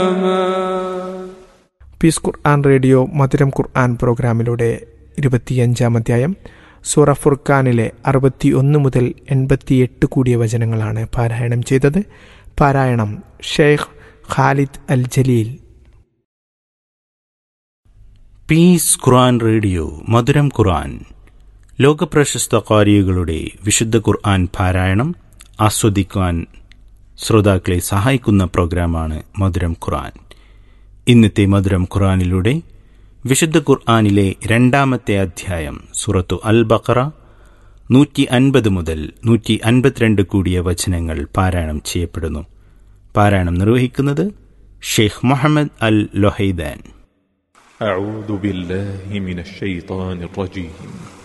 piece Quran radio മധുരം ഖുർആൻ പ്രോഗ്രാമിലൂടെ ഇരുപത്തിയഞ്ചാം അധ്യായം സൂറ ഫുർഖാനിലെ അറുപത്തി ഒന്ന് മുതൽ എൺപത്തിയെട്ട് കൂടിയ വചനങ്ങളാണ് പാരായണം ചെയ്തത് പാരായണം Sheikh Khalid al Jaleel peace Quran radio മധുരം ഖുർആൻ ലോകപ്രശസ്ത കാരികളുടെ വിശുദ്ധ ഖുർആൻ പാരായണം ആസ്വദിക്കുവാൻ ശ്രോതാക്കളെ സഹായിക്കുന്ന പ്രോഗ്രാമാണ് മധുരം ഖുർആൻ ഇന്നത്തെ മധുരം ഖുർആനിലൂടെ വിശുദ്ധ ഖുർആനിലെ രണ്ടാമത്തെ അധ്യായം സുറത്തു അൽ ബഖറ നൂറ്റി അൻപത് മുതൽ നൂറ്റി അൻപത്തിരണ്ട് കൂടിയ വചനങ്ങൾ പാരായണം ചെയ്യപ്പെടുന്നു പാരായണം നിർവഹിക്കുന്നത് ഷെയ്ഖ് മുഹമ്മദ് അൽ ലൊഹൈദാൻ أعوذ بالله من الشيطان الرجيم